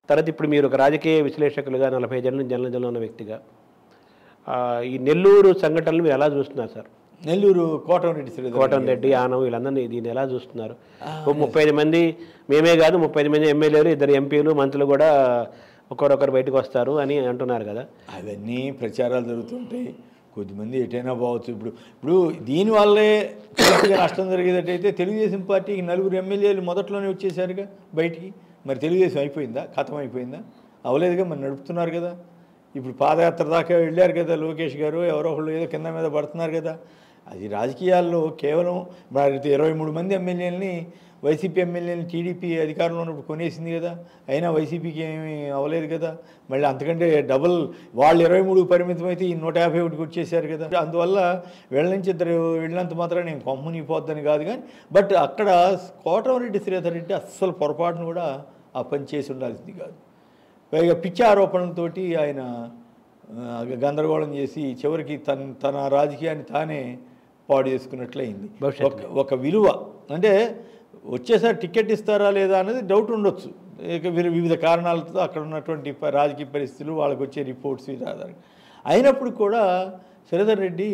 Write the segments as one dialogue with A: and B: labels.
A: తర్వాత ఇప్పుడు మీరు ఒక రాజకీయ విశ్లేషకులుగా నలభై ఏళ్ళ నుంచి జర్నలిజంలో ఉన్న వ్యక్తిగా ఆ, ఈ నెల్లూరు సంఘటనలు మీరు ఎలా చూస్తున్నారు సార్
B: నెల్లూరు కోటమిరెడ్డి శ్రీధర్
A: కోటం రెడ్డి ఆనం వీళ్ళందరినీ దీన్ని ఎలా చూస్తున్నారు ఓ ముప్పై ఐదు మంది మేమే కాదు ముప్పై ఐదు మంది ఎమ్మెల్యేలు ఇద్దరు ఎంపీలు మంత్రులు కూడా ఒకరొకరు బయటకు వస్తారు అని అంటున్నారు కదా
B: అవన్నీ ప్రచారాలు జరుగుతుంటాయి కొద్దిమంది ఎటైనా పోవచ్చు ఇప్పుడు ఇప్పుడు దీనివల్లే పూర్తిగా నష్టం జరిగేటట్టయితే తెలుగుదేశం పార్టీకి నలుగురు ఎమ్మెల్యేలు మొదట్లోనే వచ్చేసారుగా బయటికి మరి తెలుగుదేశం అయిపోయిందా ఖతం అయిపోయిందా అవలేదుగా మరి నడుపుతున్నారు కదా ఇప్పుడు పాదయాత్ర దాకా వెళ్ళారు కదా లోకేష్ గారు ఎవరో ఒకళ్ళు ఏదో కింద మీద పడుతున్నారు కదా అది రాజకీయాల్లో కేవలం మరి ఇరవై మూడు మంది ఎమ్మెల్యేలని వైసీపీ ఎమ్మెల్యేని టీడీపీ అధికారంలో ఉన్నప్పుడు కొనేసింది కదా అయినా వైసీపీకి ఏమీ అవ్వలేదు కదా మళ్ళీ అంతకంటే డబుల్ వాళ్ళు ఇరవై మూడు పరిమితం అయితే ఈ నూట యాభై ఒకటికి వచ్చేసారు కదా అందువల్ల వీళ్ళ నుంచి ఇద్దరు వెళ్ళినంత మాత్రం నేను కొమ్ముని పోద్దని కాదు కానీ బట్ అక్కడ కోటమిరెడ్డి శ్రీధర్ రెడ్డి అస్సలు పొరపాటును కూడా ఆ పని చేసి ఉండాల్సింది కాదు పైగా పిచ్చి ఆరోపణలతోటి ఆయన ఆ, గందరగోళం చేసి చివరికి తన తన రాజకీయాన్ని తానే పాడు చేసుకున్నట్లయింది ఒక ఒక విలువ అంటే వచ్చేసారి టికెట్ ఇస్తారా లేదా అనేది డౌట్ ఉండొచ్చు ఇక వివి- వివిధ కారణాలతో అక్కడ ఉన్నటువంటి ప- రాజకీయ పరిస్థితులు వాళ్ళకి వచ్చే రిపోర్ట్స్ వీటి ఆధారంగా అయినప్పుడు కూడా శ్రీధర్ రెడ్డి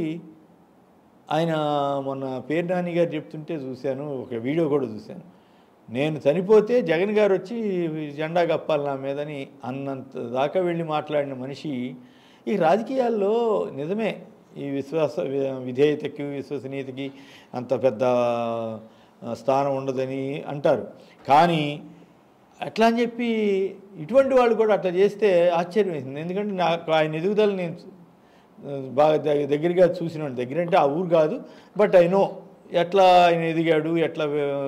B: ఆయన మొన్న పేరు నాని గారు చెప్తుంటే చూశాను ఒక వీడియో కూడా చూశాను నేను చనిపోతే జగన్ గారు వచ్చి జెండా కప్పాలి నా మీదని అన్నంత దాకా వెళ్ళి మాట్లాడిన మనిషి ఈ రాజకీయాల్లో నిజమే ఈ విశ్వాస వి- విధేయతకి విశ్వసనీయతకి అంత పెద్ద ఆ, స్థానం ఉండదని అంటారు కానీ అట్లా అని చెప్పి ఇటువంటి వాళ్ళు కూడా అట్లా చేస్తే ఆశ్చర్యం వేసింది ఎందుకంటే నాకు ఆయన ఎదుగుదల నేను బాగా దగ్గ- దగ్గరగా చూసినాను దగ్గర అంటే ఆ ఊరు కాదు బట్ ఐ నో ఎట్లా ఆయన ఎదిగాడు ఎట్లా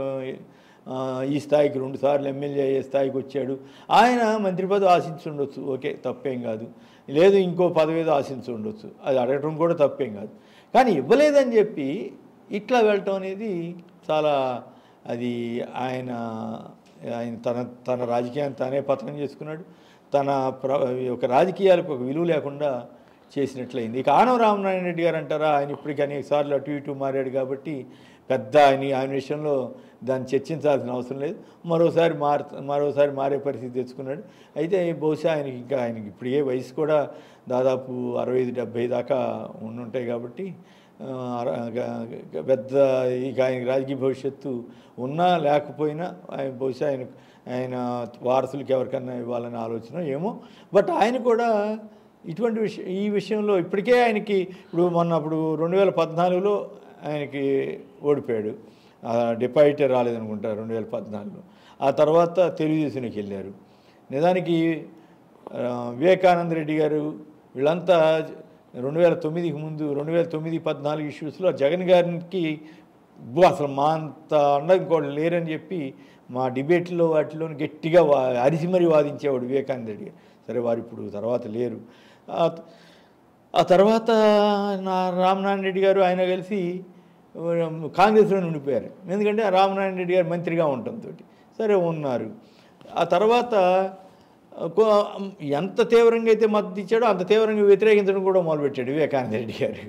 B: ఆ, ఈ స్థాయికి రెండు సార్లు ఎమ్మెల్యే అయ్యే స్థాయికి వచ్చాడు ఆయన మంత్రి పదవి ఆశించి ఉండొచ్చు ఓకే తప్పేం కాదు లేదు ఇంకో పదవి ఏదో ఆశించి ఉండొచ్చు అది అడగటం కూడా తప్పేం కాదు కానీ ఇవ్వలేదని చెప్పి ఇట్లా వెళ్ళటం అనేది చాలా అది ఆయన ఆయన తన తన రాజకీయాన్ని తానే పతనం చేసుకున్నాడు తన ప్ర ఒక రాజకీయాలకు ఒక విలువ లేకుండా చేసినట్లయింది ఇక ఆనవ రామనారాయణ రెడ్డి గారు అంటారా ఆయన ఇప్పటికీ అనేక సార్లు అటు ఇటు మారాడు కాబట్టి పెద్ద ఆయన ఆయన విషయంలో దాన్ని చర్చించాల్సిన అవసరం లేదు మరోసారి మార్ మరోసారి మారే పరిస్థితి తెచ్చుకున్నాడు అయితే బహుశా ఆయనకి ఇంకా ఆయనకి ఇప్పుడు ఏ వయసు కూడా దాదాపు అరవై ఐదు డెబ్భై దాకా ఉండుంటాయి కాబట్టి ఆ, అర- గ- గ- పెద్ద ఇక ఆయన రాజకీయ భవిష్యత్తు ఉన్నా లేకపోయినా ఆయన బహుశా ఆయన ఆయన వారసులకి ఎవరికన్నా ఇవ్వాలనే ఆలోచన ఏమో బట్ ఆయన కూడా ఇటువంటి విషయం ఈ విషయంలో ఇప్పటికే ఆయనకి ఇప్పుడు మొన్న అప్పుడు రెండు వేల పద్నాలుగులో ఆయనకి ఓడిపోయాడు డిపాజిటే రాలేదనుకుంటా రెండు వేల పద్నాలుగులో ఆ తర్వాత తెలుగుదేశంలోకి వెళ్ళారు నిజానికి ఆ, వివేకానంద రెడ్డి గారు వీళ్ళంతా రెండు వేల తొమ్మిదికి ముందు రెండు వేల తొమ్మిది పద్నాలుగు ఇష్యూస్లో జగన్ గారికి "బో, అసలు మా అంత అండ ఇంకోటి లేరని చెప్పి మా డిబేట్లో వాటిలో గట్టిగా వా అరిసి మరీ వాదించేవాడు వివేకానంద రెడ్డి గారు సరే వారు ఇప్పుడు తర్వాత లేరు ఆ త- ఆ తర్వాత నా రామనారాయణ రెడ్డి గారు ఆయన కలిసి ఉమ్, కాంగ్రెస్లో ఉండిపోయారు ఎందుకంటే ఆ రామనారాయణ రెడ్డి గారు మంత్రిగా ఉండటంతో సరే ఉన్నారు ఆ తర్వాత కో- ఎంత తీవ్రంగా అయితే మద్దతు ఇచ్చాడో అంత తీవ్రంగా వ్యతిరేకించడం కూడా మొదలుపెట్టాడు వివేకానంద రెడ్డి గారు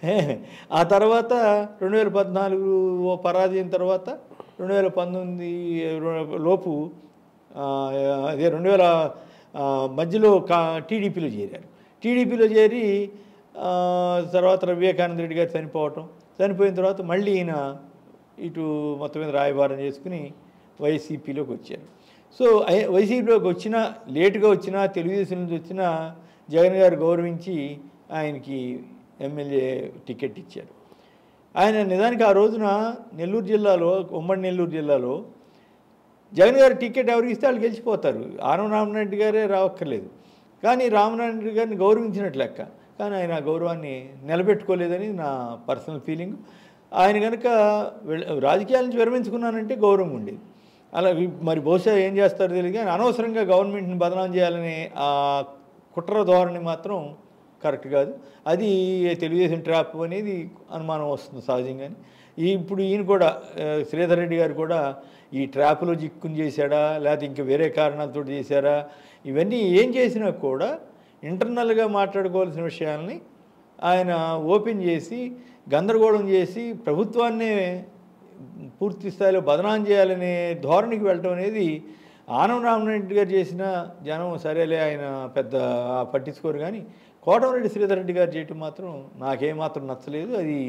B: ఆ తర్వాత రెండు వేల పద్నాలుగు పరాజయం తర్వాత రెండు వేల పంతొమ్మిది లోపు ఆ, అదే రెండు వేల ఆ, మధ్యలో కా టీడీపీలో చేరారు టీడీపీలో చేరి ఆ, తర్వాత వివేకానంద రెడ్డి గారు చనిపోవటం చనిపోయిన తర్వాత మళ్ళీ ఈయన ఇటు మొత్తం మీద రాయబారం చేసుకుని వైసీపీలోకి వచ్చారు సో ఐ- వైసీపీలోకి వచ్చినా లేటుగా వచ్చినా తెలుగుదేశం నుంచి వచ్చినా జగన్ గారు గౌరవించి ఆయనకి ఎమ్మెల్యే టికెట్ ఇచ్చారు ఆయన నిజానికి ఆ రోజున నెల్లూరు జిల్లాలో ఉమ్మడి నెల్లూరు జిల్లాలో జగన్ గారు టికెట్ ఎవరికి ఇస్తే వాళ్ళు గెలిచిపోతారు ఆనం రామనారెడ్డి గారే రావక్కర్లేదు కానీ రామనారాయణ రెడ్డి గారిని గౌరవించినట్లు లెక్క కానీ ఆయన ఆ గౌరవాన్ని నిలబెట్టుకోలేదని నా పర్సనల్ ఫీలింగ్ ఆయన కనుక వెళ్- రాజకీయాల నుంచి విరమించుకున్నానంటే గౌరవం ఉండేది అలా వి- మరి బహుశా ఏం చేస్తారో తెలియదు కానీ అనవసరంగా గవర్నమెంట్ని బదనాం చేయాలనే ఆ కుట్ర ధోరణి మాత్రం కరెక్ట్ కాదు అది తెలుగుదేశం ట్రాప్ అనేది అనుమానం వస్తుంది సహజంగానే ఈ ఇప్పుడు ఈయన కూడా ఆ, శ్రీధర్ రెడ్డి గారు కూడా ఈ ట్రాప్లో చిక్కుని చేశాడా లేకపోతే ఇంకా వేరే కారణాలతో చేశారా ఇవన్నీ ఏం చేసినా కూడా ఇంటర్నల్గా మాట్లాడుకోవాల్సిన విషయాల్ని ఆయన ఓపెన్ చేసి గందరగోళం చేసి ప్రభుత్వాన్నే పూర్తి స్థాయిలో బదనాం చేయాలనే ధోరణికి వెళ్ళటం అనేది ఆనం రామరెడ్డి గారు చేసిన జనం సరేలే ఆయన పెద్ద పట్టించుకోరు కానీ కోటమిరెడ్డి శ్రీధర్ రెడ్డి గారు చేయటం మాత్రం నాకేమాత్రం నచ్చలేదు అది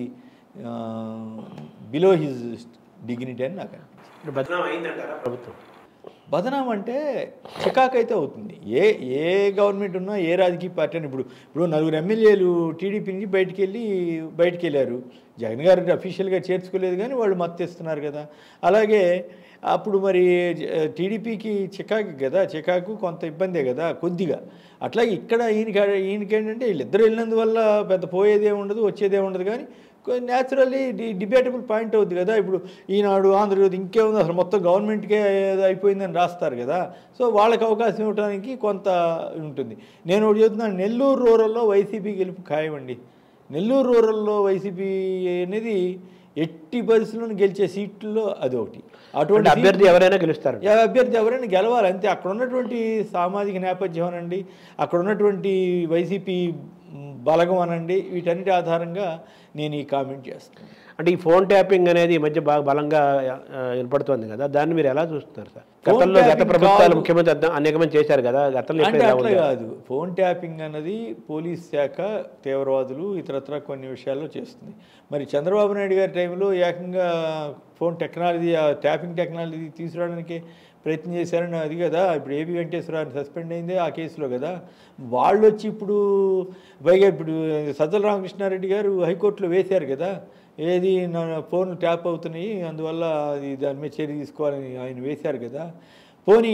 B: బిలో హిజ్ డిగ్నిటీ అని నాకు అనిపించింది
A: ఇప్పుడు బదనాం అయిందంటారా ప్రభుత్వం
B: బదనాం అంటే చికాకు అయితే అవుతుంది ఏ ఏ గవర్నమెంట్ ఉన్నా ఏ రాజకీయ పార్టీ అని ఇప్పుడు ఇప్పుడు నలుగురు ఎమ్మెల్యేలు టీడీపీ నుంచి బయటికి వెళ్ళి బయటికి వెళ్ళారు జగన్ గారు అఫీషియల్గా చేర్చుకోలేదు కానీ వాళ్ళు మద్దతు ఇస్తున్నారు కదా అలాగే అప్పుడు మరి టీడీపీకి చికాకు కదా చికాకు కొంత ఇబ్బందే కదా కొద్దిగా అట్లాగే ఇక్కడ ఈయనకి ఈయనకి ఏంటంటే వీళ్ళిద్దరు వెళ్ళినందువల్ల పెద్ద పోయేదే ఉండదు వచ్చేదే ఉండదు కానీ న్యాచురల్లీ డి డిబేటబుల్ పాయింట్ అవుద్ది కదా ఇప్పుడు ఈనాడు ఆంధ్రజ్యోతి ఇంకేముంది అసలు మొత్తం గవర్నమెంట్కే ఏదో అయిపోయిందని రాస్తారు కదా సో వాళ్ళకి అవకాశం ఇవ్వడానికి కొంత ఉంటుంది నేను ఒకటి చెబుతున్నాను నెల్లూరు రూరల్లో వైసీపీ గెలుపు ఖాయమండి నెల్లూరు రూరల్లో వైసీపీ అనేది ఎట్టి పరిస్థితులను గెలిచే సీట్లలో అది ఒకటి
A: అంటే
B: అటువంటి
A: అభ్యర్థి ఎవరైనా గెలుస్తారు
B: ఏ అభ్యర్థి ఎవరైనా గెలవాలి అంతే అక్కడ ఉన్నటువంటి సామాజిక నేపథ్యం అనండి అక్కడ ఉన్నటువంటి వైసీపీ మ్, బలగం అనండి వీటన్నిటి ఆధారంగా నేను ఈ కామెంట్ చేస్తాను
A: అంటే ఈ ఫోన్ ట్యాపింగ్ అనేది ఈ మధ్య బాగా బలంగా ఆ, వినపడుతోంది కదా దాన్ని మీరు ఎలా చూస్తున్నారు సార్ గతంలో గత
B: tapping
A: ప్రభుత్వాలు
B: కాదు.
A: ముఖ్యమంత్రి అద్ద- అనేక మంది చేశారు కదా గతంలో
B: అంటే
A: ఎక్కడ ఇలా
B: అట్లా
A: ఉందా?
B: కాదు ఫోన్ ట్యాపింగ్ అన్నది పోలీస్ శాఖ తీవ్రవాదులు ఇతరత్ర కొన్ని విషయాల్లో చేస్తుంది మరి చంద్రబాబు నాయుడు గారి టైంలో ఏకంగా ఫోన్ టెక్నాలజీ ఆ ట్యాపింగ్ టెక్నాలజీ తీసుకురావడానికి ప్రయత్నం చేశారని అది కదా ఇప్పుడు ఏబి వెంకటేశ్వరరావు సస్పెండ్ అయిందే ఆ కేసులో కదా వాళ్ళు వచ్చి ఇప్పుడు పైగా ఇప్పుడు సజ్జల రామకృష్ణారెడ్డి గారు హైకోర్టులో వేశారు కదా ఏది నా ఫోన్ ట్యాప్ అవుతున్నాయి అందువల్ల అది దాని మీద చర్య తీసుకోవాలని ఆయన వేశారు కదా పోనీ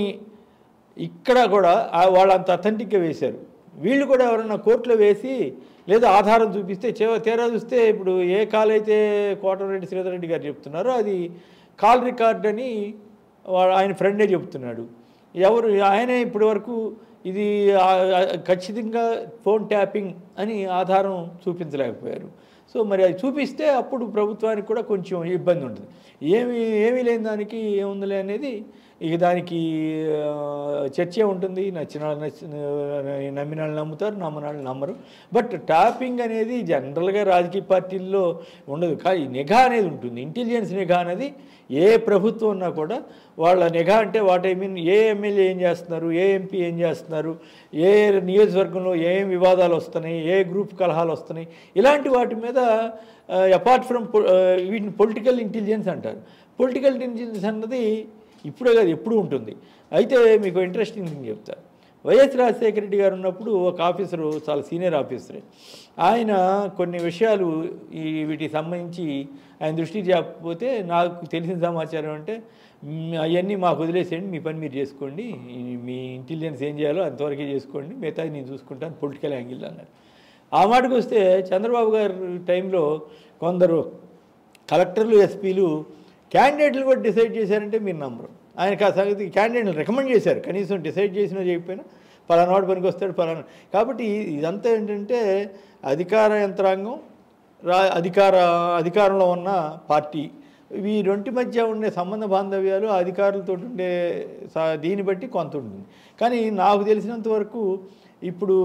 B: ఇక్కడ కూడా ఆ- వాళ్ళు అంత అథెంటిక్గా వేశారు వీళ్ళు కూడా ఎవరన్నా కోర్టులో వేసి లేదా ఆధారం చూపిస్తే చే- తీరా చూస్తే ఇప్పుడు ఏ కాల్ అయితే కోటరెడ్డి శ్రీధర్ రెడ్డి గారు చెప్తున్నారో అది కాల్ రికార్డ్ అని వా- ఆయన ఫ్రెండే చెప్తున్నాడు ఎవరు ఆయనే ఇప్పటి వరకు ఇది ఆ- ఆ- ఖచ్చితంగా ఫోన్ ట్యాపింగ్ అని ఆధారం చూపించలేకపోయారు సో మరి అది చూపిస్తే అప్పుడు ప్రభుత్వానికి కూడా కొంచెం ఇబ్బంది ఉంటుంది ఏమి ఏమీ లేని దానికి ఏముందిలే అనేది ఇక దానికి ఆ, చర్చే ఉంటుంది నచ్చిన వాళ్ళు నచ్చిన నమ్మిన వాళ్ళు నమ్ముతారు నమ్మని వాళ్ళు నమ్మరు బట్ ట్యాపింగ్ అనేది జనరల్గా రాజకీయ పార్టీల్లో ఉండదు కానీ నిఘా అనేది ఉంటుంది ఇంటెలిజెన్స్ నిఘా అనేది ఏ ప్రభుత్వం ఉన్నా కూడా వాళ్ళ నిఘా అంటే వాట్ ఐ మీన్ ఏ ఎమ్మెల్యే ఏం చేస్తున్నారు ఏ ఎంపీ ఏం చేస్తున్నారు ఏ నియోజకవర్గంలో ఏం వివాదాలు వస్తున్నాయి ఏ గ్రూప్ కలహాలు వస్తున్నాయి ఇలాంటి వాటి మీద అపార్ట్ ఫ్రమ్ వీటిని పొలిటికల్ ఇంటెలిజెన్స్ అంటారు పొలిటికల్ ఇంటెలిజెన్స్ అన్నది ఇప్పుడే కాదు ఎప్పుడు ఉంటుంది అయితే మీకు ఇంట్రెస్టింగ్ థింగ్ చెప్తా వైఎస్ రాజశేఖర రెడ్డి గారు ఉన్నప్పుడు ఒక ఆఫీసరు చాలా సీనియర్ ఆఫీసరే ఆయన కొన్ని విషయాలు ఈ వీటికి సంబంధించి ఆయన దృష్టికి చెప్పకపోతే నాకు తెలిసిన సమాచారం అంటే "మ్, అవన్నీ మాకు వదిలేసేయండి మీ పని మీరు చేసుకోండి ఈ- మీ ఇంటెలిజెన్స్ ఏం చేయాలో అంతవరకే చేసుకోండి మిగతాది నేను చూసుకుంటాను పొలిటికల్ యాంగిల్ అన్నారు ఆ మాటకు వస్తే చంద్రబాబు గారి టైంలో కొందరు కలెక్టర్లు ఎస్పీలు క్యాండిడేట్లు కూడా డిసైడ్ చేశారంటే మీరు నమ్మరు ఆయనకు ఆ సంగతి క్యాండిడేట్లు రికమెండ్ చేశారు కనీసం డిసైడ్ చేసినా చేయకపోయినా పలానా వాడు పనికి వస్తాడు పలానా కాబట్టి ఇదంతా ఏంటంటే అధికార యంత్రాంగం రా అధికార అధికారంలో ఉన్న పార్టీ ఈ రెంటి మధ్య ఉండే సంబంధ బాంధవ్యాలు ఆ అధికారులతో ఉండే సా- దీన్ని బట్టి కొంత ఉంటుంది కానీ నాకు తెలిసినంత వరకు ఇప్పుడు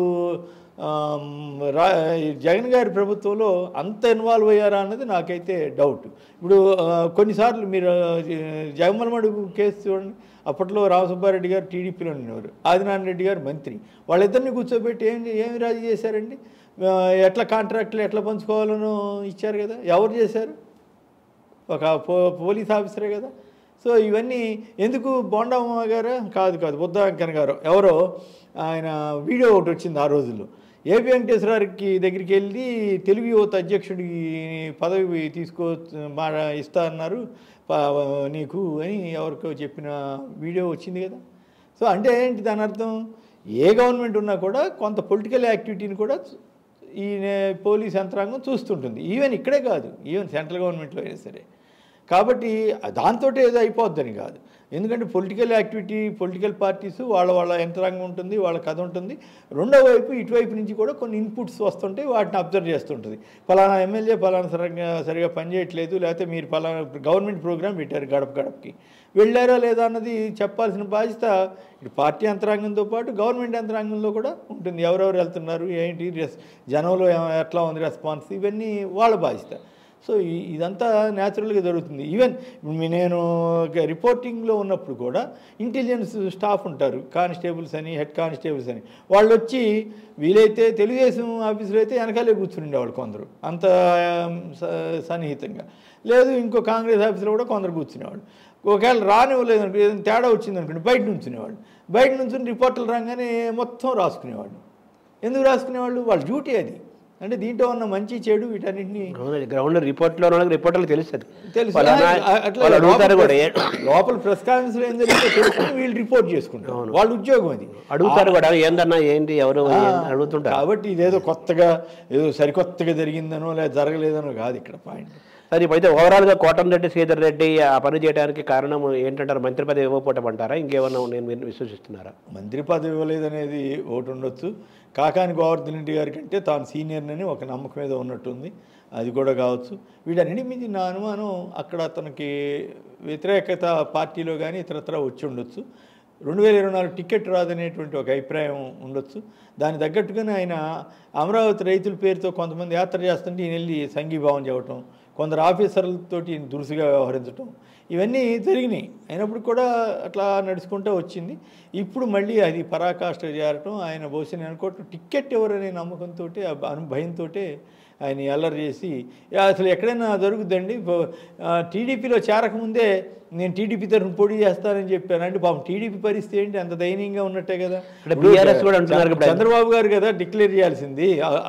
B: ఆమ్, రా జగన్ గారి ప్రభుత్వంలో అంత ఇన్వాల్వ్ అయ్యారా అన్నది నాకైతే డౌట్ ఇప్పుడు ఆ, కొన్నిసార్లు మీరు ఆ, జగన్మోహన్ మడుగు కేసు చూడండి అప్పట్లో రామసుబ్బారెడ్డి గారు టీడీపీలో ఉండేవారు ఆదినారాయణ రెడ్డి గారు మంత్రి వాళ్ళిద్దరిని కూర్చోబెట్టి ఏం ఏమి రాజీ చేశారండి ఆ, ఎట్లా కాంట్రాక్ట్లు ఎట్లా పంచుకోవాలనో ఇచ్చారు కదా ఎవరు చేశారు ఒక పో పోలీస్ ఆఫీసరే కదా సో ఇవన్నీ ఎందుకు బోండమ్మ గారు కాదు కాదు బుద్ధ వెంకన్న గారు ఎవరో ఆయన వీడియో ఒకటి వచ్చింది ఆ రోజుల్లో ఏపీ వెంకటేశ్వరరావుకి దగ్గరికి వెళ్ళి తెలుగు యువత అధ్యక్షుడికి పదవి తీసుకో మా ఇస్తా అన్నారు ప- నీకు అని ఎవరికో చెప్పిన వీడియో వచ్చింది కదా సో అంటే ఏంటి దాని అర్థం ఏ గవర్నమెంట్ ఉన్నా కూడా కొంత పొలిటికల్ యాక్టివిటీని కూడా ఈ నే- పోలీస్ యంత్రాంగం చూస్తుంటుంది ఈవెన్ ఇక్కడే కాదు ఈవెన్ సెంట్రల్ గవర్నమెంట్లో అయినా సరే కాబట్టి దాంతో ఏదో అయిపోద్దని కాదు ఎందుకంటే పొలిటికల్ యాక్టివిటీ పొలిటికల్ పార్టీస్ వాళ్ళ వాళ్ళ యంత్రాంగం ఉంటుంది వాళ్ళ కథ ఉంటుంది రెండో వైపు ఇటువైపు నుంచి కూడా కొన్ని ఇన్పుట్స్ వస్తుంటాయి వాటిని అబ్జర్వ్ చేస్తుంటుంది ఫలానా ఎమ్మెల్యే ఫలానా సరిగ్గా సరిగా పనిచేయట్లేదు లేకపోతే మీరు ఫలానా గవర్నమెంట్ ప్రోగ్రామ్ పెట్టారు గడప గడపకి వెళ్ళారా లేదా అన్నది చెప్పాల్సిన బాధ్యత ఇటు పార్టీ యంత్రాంగంతో పాటు గవర్నమెంట్ యంత్రాంగంలో కూడా ఉంటుంది ఎవరెవరు వెళ్తున్నారు ఏంటి రెస్ జనంలో ఏ- ఎట్లా ఉంది రెస్పాన్స్ ఇవన్నీ వాళ్ళ బాధ్యత సో ఈ- ఇదంతా న్యాచురల్గా జరుగుతుంది ఈవెన్ నేను ఒక రిపోర్టింగ్లో ఉన్నప్పుడు కూడా ఇంటెలిజెన్స్ స్టాఫ్ ఉంటారు కానిస్టేబుల్స్ అని హెడ్ కానిస్టేబుల్స్ అని వాళ్ళు వచ్చి వీలైతే తెలుగుదేశం ఆఫీసులో అయితే వెనకాలే కూర్చుని ఉండేవాళ్ళు కొందరు అంత ఆమ్, స- సన్నిహితంగా లేదు ఇంకో కాంగ్రెస్ ఆఫీసులో కూడా కొందరు కూర్చునేవాళ్ళు ఒకవేళ రానివ్వలేదు అనుకో ఏదైనా తేడా వచ్చింది అనుకోండి బయట నుంచునేవాళ్ళు బయట నుంచి రిపోర్టర్లు రాగానే మొత్తం రాసుకునేవాళ్ళు ఎందుకు రాసుకునేవాళ్ళు వాళ్ళ డ్యూటీ అది అంటే దీంట్లో ఉన్న మంచి చెడు వీటన్నింటినీ
A: గ్రౌండ్ రిపోర్ట్లో వాళ్ళకి తెలుస్తుంది
B: తెలుసు
A: వాళ్ళ అనా-
B: ఆ- అట్లా
A: వాళ్ళు అడుగుతారు
B: లోపల
A: కూడా ఏ-
B: ప్రెస్- లోపల ప్రెస్ కాన్ఫరెన్స్ లో ఏం జరిగిందో తెలుసుకుని వీళ్ళు రిపోర్ట్ చేసుకుంటారు వాళ్ళ ఉద్యోగం అది
A: అడుగుతారు కూడా ఏందన్నా ఏంటి ఎవరు ఏంది అని అడుగుతుంటారు
B: కాబట్టి ఇదేదో కొత్తగా ఏదో సరికొత్తగా జరిగిందనో లేదా జరగలేదనో కాదు ఇక్కడ పాయింట్
A: సరే ఇప్పుడైతే ఓవరాల్గా కోటంరెడ్డి శ్రీధర్ రెడ్డి ఆ పని చేయడానికి కారణం ఏంటంటారు మంత్రి పదవి ఇవ్వకపోవటమంటారా ఇంకేమన్నా నేను మీరు విశ్వసిస్తున్నారా
B: మంత్రి పదవి ఇవ్వలేదనేది ఒకటి ఉండొచ్చు కాకాని గోవర్ధన్ రెడ్డి గారి కంటే తాను సీనియర్నని ఒక నమ్మకం ఏదో ఉన్నట్టుంది అది కూడా కావచ్చు వీటన్నిటి మీద నా అనుమానం అక్కడ అతనికి వ్యతిరేకత పార్టీలో కానీ ఇతరత్ర వచ్చి ఉండొచ్చు రెండు వేల ఇరవై నాలుగు టికెట్ రాదనేటువంటి ఒక అభిప్రాయం ఉండొచ్చు దాని తగ్గట్టుగానే ఆయన అమరావతి రైతుల పేరుతో కొంతమంది యాత్ర చేస్తుంటే ఈయన వెళ్ళి సంఘీభావం చెప్పటం కొందరు ఆఫీసర్లతోటి ఈయన దురుసుగా వ్యవహరించడం ఇవన్నీ జరిగినాయి అయినప్పుడు కూడా అట్లా నడుచుకుంటూ వచ్చింది ఇప్పుడు మళ్ళీ అది పరాకాష్ట చేరటం ఆయన బహుశా నేను అనుకోవటం టిక్కెట్ ఎవరనే నమ్మకంతో అను భయంతో ఆయన అల్లరి చేసి "యా, అసలు ఎక్కడైనా జరుగుద్దండి బ- ఆ, టీడీపీలో చేరకముందే నేను టీడీపీ తరఫున పోటీ చేస్తానని చెప్పాను అంటే పాపం టీడీపీ పరిస్థితి ఏంటి అంత దయనీయంగా ఉన్నట్టే కదా
A: అంటే BRS కూడా అంటున్నారు ఇప్పుడు.
B: చంద్రబాబు గారు కదా డిక్లేర్ చేయాల్సింది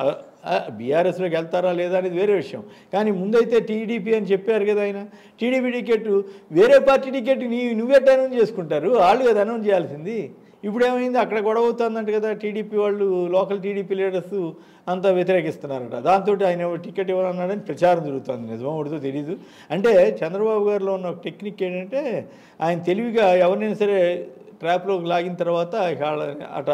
B: బీఆర్ఎస్లోకి వెళ్తారా లేదా అనేది వేరే విషయం కానీ ముందైతే టీడీపీ అని చెప్పారు కదా ఆయన టీడీపీ టికెట్ వేరే పార్టీ టికెట్ నీ నువ్వెట్ అనౌన్స్ చేసుకుంటారు వాళ్ళు కదా అనౌన్స్ చేయాల్సింది ఇప్పుడు ఏమైంది అక్కడ గొడవ అవుతుందంట కదా టీడీపీ వాళ్ళు లోకల్ టీడీపీ లీడర్స్ అంతా వ్యతిరేకిస్తున్నారట దాంతో ఆయన టికెట్ ఇవ్వాలన్నాడని ప్రచారం జరుగుతుంది నిజమో ఉడితో తెలియదు అంటే చంద్రబాబు గారిలో ఉన్న ఒక టెక్నిక్ ఏంటంటే ఆయన తెలివిగా ఎవరినైనా సరే ట్రాప్లోకి లాగిన తర్వాత ఇక వాళ్ళ అట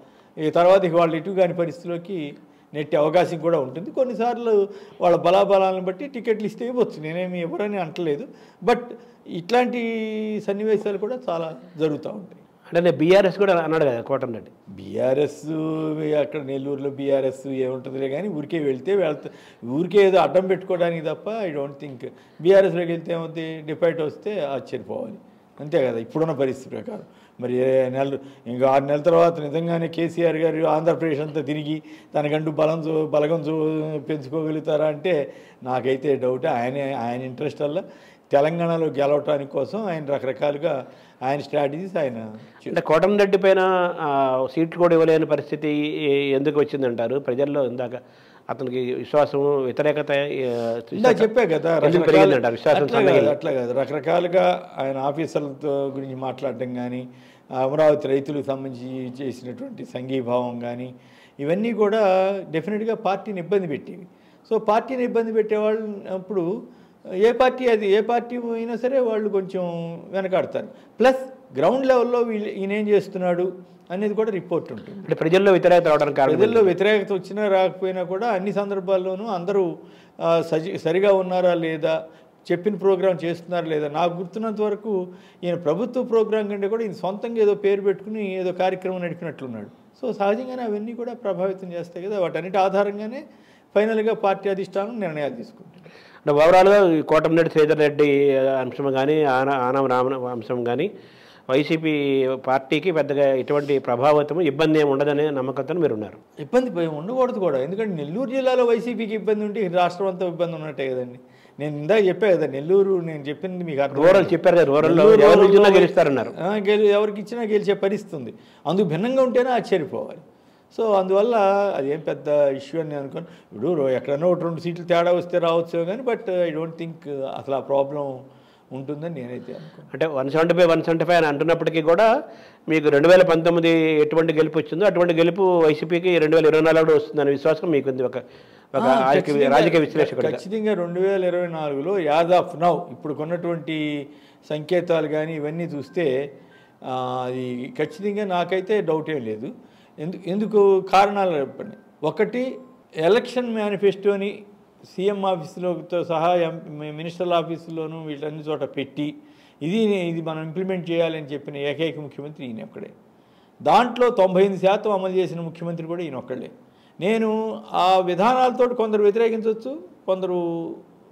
B: ఈ తర్వాత ఇక వాళ్ళు ఇటు కాని పరిస్థితిలోకి నెట్టే అవకాశం కూడా ఉంటుంది కొన్నిసార్లు వాళ్ళ బలాబలాలను బట్టి టికెట్లు ఇస్తే ఇవ్వచ్చు నేనేమి ఎవరని అంటలేదు బట్ ఇట్లాంటి సన్నివేశాలు కూడా చాలా జరుగుతూ ఉంటాయి
A: అంటే బీఆర్ఎస్ కూడా అన్నాడు కదా కోటంరెడ్డి
B: బీఆర్ఎస్ అక్కడ నెల్లూరులో బీఆర్ఎస్ ఏముంటుందిలే కానీ ఊరికే వెళ్తే వెళ్తా ఊరికే ఏదో అడ్డం పెట్టుకోవడానికి తప్ప ఐ డోంట్ థింక్ బీఆర్ఎస్లోకి వెళ్తే ఏమవుతుంది డిపైట్ వస్తే ఆశ్చర్యపోవాలి అంతే కదా ఇప్పుడున్న పరిస్థితి ప్రకారం మరి ఏ నెలలు ఇంకా ఆరు నెలల తర్వాత నిజంగానే కేసీఆర్ గారు ఆంధ్రప్రదేశ్ అంతా తిరిగి తనకంటూ బలం చూ బలగం చూ పెంచుకోగలుగుతారా అంటే నాకైతే డౌట్ ఆయన ఆయన ఇంట్రెస్ట్ వల్ల తెలంగాణలో గెలవటానికి కోసం ఆయన రకరకాలుగా ఆయన స్ట్రాటజీస్ ఆయన చే-
A: అంటే కోటంరెడ్డి పైన ఆ, సీట్లు కూడా ఇవ్వలేని పరిస్థితి ఏ- ఎందుకు వచ్చిందంటారు ప్రజల్లో ఇందాక అతనికి విశ్వాసం వ్యతిరేకత ఆ,
B: ఇందా చెప్పా కదా
A: ఎందుకు
B: రకరకాల-
A: పెరిగిందంటారు విశ్వాసం
B: అట్లా కాదు,
A: సన్నగిల్లి?
B: అట్లా కాదు రకరకాలుగా ఆయన ఆఫీసర్లతో గురించి మాట్లాడడం కానీ అమరావతి రైతులకు సంబంధించి చేసినటువంటి సంఘీభావం కానీ ఇవన్నీ కూడా డెఫినెట్గా పార్టీని ఇబ్బంది పెట్టేవి సో పార్టీని ఇబ్బంది పెట్టేవాళ్ళు అప్పుడు ఏ పార్టీ అది ఏ పార్టీ అయినా సరే వాళ్ళు కొంచెం వెనకాడతారు ప్లస్ గ్రౌండ్ లెవెల్లో వీళ్ళు ఈయన ఏం చేస్తున్నాడు అనేది కూడా రిపోర్ట్ ఉంటుంది
A: అంటే ప్రజల్లో వ్యతిరేకత రావడానికి కారణం
B: ప్రజల్లో వ్యతిరేకత వచ్చినా రాకపోయినా కూడా అన్ని సందర్భాల్లోనూ అందరూ ఆ, సజి సరిగా ఉన్నారా లేదా చెప్పిన ప్రోగ్రాం చేస్తున్నారా లేదా నాకు గుర్తున్నంత వరకు ఈయన ప్రభుత్వ ప్రోగ్రాం కంటే కూడా ఈయన సొంతంగా ఏదో పేరు పెట్టుకుని ఏదో కార్యక్రమం నడిపినట్లున్నాడు సో సహజంగానే అవన్నీ కూడా ప్రభావితం చేస్తాయి కదా వాటన్నిటి ఆధారంగానే ఫైనల్గా పార్టీ అధిష్టానం నిర్ణయాలు తీసుకుంటుంది
A: అంటే ఓవరాల్గా ఈ కోటంరెడ్డి శ్రీధర్ రెడ్డి అంశం కానీ ఆన ఆనం రామ అంశం కానీ వైసీపీ పార్టీకి పెద్దగా ఎటువంటి ప్రభావితం ఇబ్బంది ఏమి ఉండదనే నమ్మకంతో మీరు ఉన్నారు
B: ఇబ్బంది భయం ఉండకూడదు కూడా ఎందుకంటే నెల్లూరు జిల్లాలో వైసీపీకి ఇబ్బంది ఉంటే ఈ రాష్ట్రం అంతా ఇబ్బంది ఉన్నట్టే కదండి నేను ఇందాక చెప్పా కదా నెల్లూరు నేను చెప్పింది మీకు అర్థం
A: రూరల్ చెప్పారు కదా రూరల్లో
B: నెల్లూరు
A: ఎవరు నిల్చున్నా
B: రూరల్లో
A: గెలుస్తారన్నారు
B: ఆ, గెలు ఎవరికి ఇచ్చినా గెలిచే పరిస్థితి ఉంది అందుకు భిన్నంగా ఉంటేనే ఆశ్చర్యపోవాలి సో అందువల్ల అదేం పెద్ద ఇష్యూ అని నేను అనుకోను ఇప్పుడు రో- ఎక్కడైనా ఒకటి రెండు సీట్లు తేడా వస్తే రావచ్చు కానీ బట్ ఐ డోంట్ థింక్ అసలు ఆ ప్రాబ్లం ఉంటుందని నేనైతే అనుకోను
A: అంటే one seventy five one seventy five అని అంటున్నప్పటికీ కూడా మీకు రెండు వేల పంతొమ్మిది ఎటువంటి గెలుపు వచ్చిందో అటువంటి గెలుపు వైసీపీకి రెండు వేల ఇరవై నాలుగులో వస్తుందనే విశ్వాసం మీకుంది ఒక ఒక
B: ఆ,
A: రాజకీయ
B: ఖచ్చితంగా-
A: రాజకీయ విశ్లేషకుడిగా
B: ఖచ్చితంగా రెండు వేల ఇరవై నాలుగులో యాజ్ ఆఫ్ నౌ ఇప్పుడు కొన్నటువంటి సంకేతాలు కానీ ఇవన్నీ చూస్తే ఆ, అది ఖచ్చితంగా నాకైతే డౌట్ ఏం లేదు ఎందుకు ఎందుకు కారణాలు చెప్పండి ఒకటి ఎలక్షన్ మేనిఫెస్టోని సీఎం ఆఫీసులతో సహా ఎం- మినిస్టర్ల ఆఫీసులోనూ వీటన్ని చోట పెట్టి ఇది ఇది మనం ఇంప్లిమెంట్ చేయాలని చెప్పిన ఏకైక ముఖ్యమంత్రి ఈయన ఒక్కడే దాంట్లో తొంభై ఎనిమిది శాతం అమలు చేసిన ముఖ్యమంత్రి కూడా ఈయన ఒక్కడే నేను ఆ విధానాలతో కొందరు వ్యతిరేకించవచ్చు కొందరు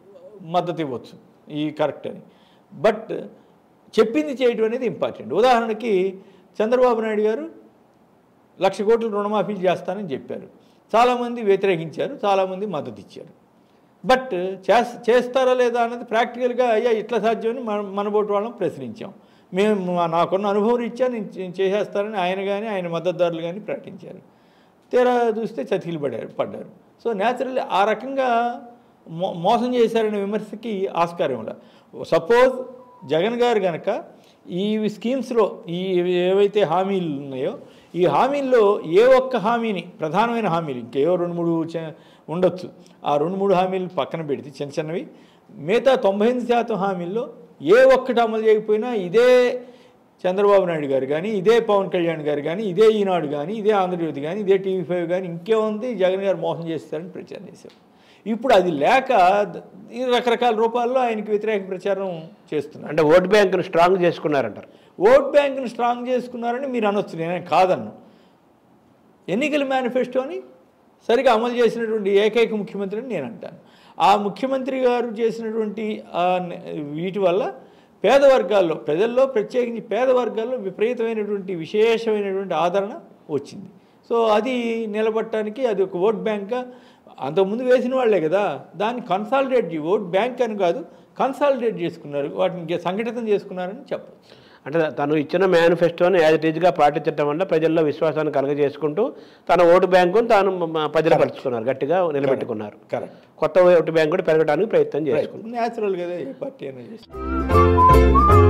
B: మద్దతు ఇవ్వచ్చు ఈ కరెక్ట్ అని బట్ చెప్పింది చేయడం అనేది ఇంపార్టెంట్ ఉదాహరణకి చంద్రబాబు నాయుడు గారు లక్ష కోట్లు రుణమాఫీ చేస్తానని చెప్పారు చాలామంది వ్యతిరేకించారు చాలామంది మద్దతు ఇచ్చారు బట్ చేస్ చేస్తారా లేదా అన్నది ప్రాక్టికల్గా అయ్యా ఇట్లా సాధ్యమని మన మనబోటి వాళ్ళం ప్రశ్నించాం మేము మా- నాకున్న అనుభవం రీత్యా నేను చే- చేసేస్తానని ఆయన కానీ ఆయన మద్దతుదారులు కానీ ప్రకటించారు తీరా చూస్తే చతికిలు పడారు పడ్డారు సో న్యాచురల్లీ ఆ రకంగా మో మోసం చేశారనే విమర్శకి ఆస్కారం ఇలా సపోజ్ జగన్ గారు కనుక ఈ స్కీమ్స్లో ఈ ఏవైతే హామీలు ఉన్నాయో ఈ హామీల్లో ఏ ఒక్క హామీని ప్రధానమైన హామీలు ఇంకేవో రెండు మూడు చ- ఉండొచ్చు ఆ రెండు మూడు హామీలు పక్కన పెడితే చిన్న చిన్నవి మిగతా తొంభై ఎనిమిది శాతం హామీల్లో ఏ ఒక్కటి అమలు చేయకపోయినా ఇదే చంద్రబాబు నాయుడు గారు కానీ ఇదే పవన్ కళ్యాణ్ గారు కానీ ఇదే ఈనాడు కానీ ఇదే ఆంధ్రజ్యోతి కానీ ఇదే టీవీ ఫైవ్ కానీ ఇంకేముంది జగన్ గారు మోసం చేస్తారని ప్రచారం చేశారు ఇప్పుడు అది లేక ద- ఈ రకరకాల రూపాల్లో ఆయనకి వ్యతిరేక ప్రచారం చేస్తున్నారు
A: అంటే ఓట్ బ్యాంకును స్ట్రాంగ్ చేసుకున్నారంటారు
B: ఓట్ బ్యాంక్ను స్ట్రాంగ్ చేసుకున్నారని మీరు అనొచ్చు నేను కాదన్ను ఎన్నికల మేనిఫెస్టోని సరిగా అమలు చేసినటువంటి ఏకైక ముఖ్యమంత్రి అని నేను అంటాను ఆ ముఖ్యమంత్రి గారు చేసినటువంటి ఆ న- వీటి వల్ల పేద వర్గాల్లో ప్రజల్లో ప్రత్యేకించి పేద వర్గాల్లో విపరీతమైనటువంటి విశేషమైనటువంటి ఆదరణ వచ్చింది సో అది నిలబట్టడానికి అది ఒక ఓట్ బ్యాంక్గా అంతకుముందు వేసిన వాళ్ళే కదా దాన్ని కన్సాలిడేట్ చే- ఓట్ బ్యాంక్ అని కాదు కన్సాలిడేట్ చేసుకున్నారు వాటిని ఇంకా సంఘటితం చేసుకున్నారని చెప్పచ్చు
A: అంటే తను ఇచ్చిన మేనిఫెస్టోని యాజ్ ఇట్ ఈజ్గా పాటించడం వల్ల ప్రజల్లో విశ్వాసాన్ని కలగజేసుకుంటూ తన ఓటు బ్యాంకును తాను మ- భద్రపరుచుకున్నారు గట్టిగా నిలబెట్టుకున్నారు
B: కరెక్ట్
A: కొత్త ఓటు బ్యాంక్ కూడా పెరగడానికి ప్రయత్నం చేసుకున్నారు
B: న్యాచురల్ కదా ఏ పార్టీ అయినా చేస్తుంది